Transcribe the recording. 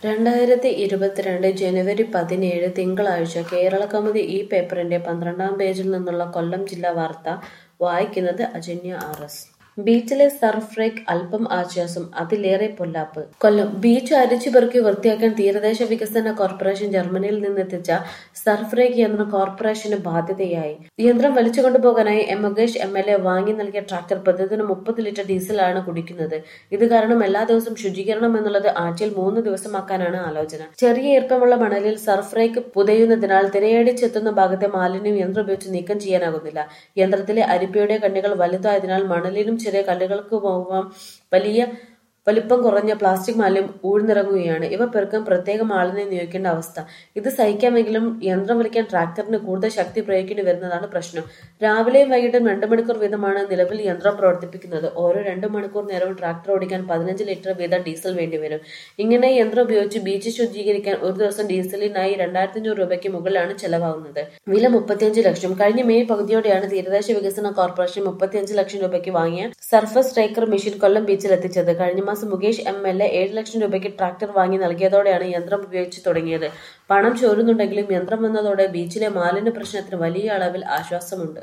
രണ്ടായിരത്തി ഇരുപത്തിരണ്ട് ജനുവരി പതിനേഴ് തിങ്കളാഴ്ച കേരളകൗമുദി ഈ പേപ്പറിന്റെ പന്ത്രണ്ടാം പേജിൽ നിന്നുള്ള കൊല്ലം ജില്ലാ വാർത്ത വായിക്കുന്നത് അജന്യ ആർ എസ് ബീച്ചിലെ സർഫ് റേക്ക് അല്പം ആശ്വാസം അതിലേറെ പൊല്ലാപ്പ് കൊല്ലം ബീച്ച് അരിച്ചുപെറുക്കി വൃത്തിയാക്കാൻ തീരദേശ വികസന കോർപ്പറേഷൻ ജർമ്മനിയിൽ നിന്നെത്തിച്ച സർഫ് റേക്ക് യന്ത്രം കോർപ്പറേഷന് ബാധ്യതയായി യന്ത്രം വലിച്ചുകൊണ്ടുപോകാനായി M Mukesh M L A വാങ്ങി നൽകിയ ട്രാക്ടർ പ്രതിദിനം മുപ്പത് ലിറ്റർ ഡീസലാണ് കുടിക്കുന്നത് ഇത് കാരണം എല്ലാ ദിവസവും ശുചീകരണം എന്നുള്ളത് ആഴ്ചയിൽ മൂന്ന് ദിവസമാക്കാനാണ് ആലോചന ചെറിയ ഈർപ്പമുള്ള മണലിൽ സർഫ് റേക്ക് പുതയുന്നതിനാൽ തിരയടിച്ചെത്തുന്ന ഭാഗത്തെ മാലിന്യം യന്ത്രം ഉപയോഗിച്ച് നീക്കം ചെയ്യാനാകുന്നില്ല യന്ത്രത്തിലെ അരിപ്പയുടെ കണ്ണികൾ വലുതായതിനാൽ മണലിനും ചെറിയ കല്ലുകൾക്ക് പോകാം വലിയ വലിപ്പം കുറഞ്ഞ പ്ലാസ്റ്റിക് മാലിന്യം ഊഴ്ന്നിറങ്ങുകയാണ് ഇവ പെറുക്കാൻ പ്രത്യേകം ആളിനെ നിയോഗിക്കേണ്ട അവസ്ഥ ഇത് സഹിക്കാമെങ്കിലും യന്ത്രം വലിക്കാൻ ട്രാക്ടറിന് കൂടുതൽ ശക്തി പ്രയോഗിക്കേണ്ടി വരുന്നതാണ് പ്രശ്നം രാവിലെയും വൈകിട്ടും രണ്ട് മണിക്കൂർ വീതമാണ് നിലവിൽ യന്ത്രം പ്രവർത്തിപ്പിക്കുന്നത് ഓരോ രണ്ട് മണിക്കൂർ നേരവും ട്രാക്ടർ ഓടിക്കാൻ പതിനഞ്ച് ലിറ്റർ വീതം ഡീസൽ വേണ്ടിവരും ഇങ്ങനെ യന്ത്രം ഉപയോഗിച്ച് ബീച്ച് ശുചീകരിക്കാൻ ഒരു ദിവസം ഡീസലിനായി രണ്ടായിരത്തി അഞ്ഞൂറ് രൂപയ്ക്ക് മുകളിലാണ് ചെലവാകുന്നത് വില മുപ്പത്തിയഞ്ച് ലക്ഷം കഴിഞ്ഞ മെയ് പകുതിയോടെയാണ് തീരദേശ വികസന കോർപ്പറേഷൻ മുപ്പത്തിയഞ്ച് ലക്ഷം രൂപയ്ക്ക് വാങ്ങിയ സർഫസ് സ്ട്രൈക്കർ മെഷീൻ കൊല്ലം ബീച്ചിൽ എത്തിച്ചത് കഴിഞ്ഞ മാസം മുകേഷ് എം എൽ എ ഏഴ് ലക്ഷം രൂപയ്ക്ക് ട്രാക്ടർ വാങ്ങി നൽകിയതോടെയാണ് യന്ത്രം ഉപയോഗിച്ച് തുടങ്ങിയത് പണം ചോരുന്നുണ്ടെങ്കിലും യന്ത്രം വന്നതോടെ ബീച്ചിലെ മാലിന്യ പ്രശ്നത്തിന് വലിയ അളവിൽ ആശ്വാസമുണ്ട്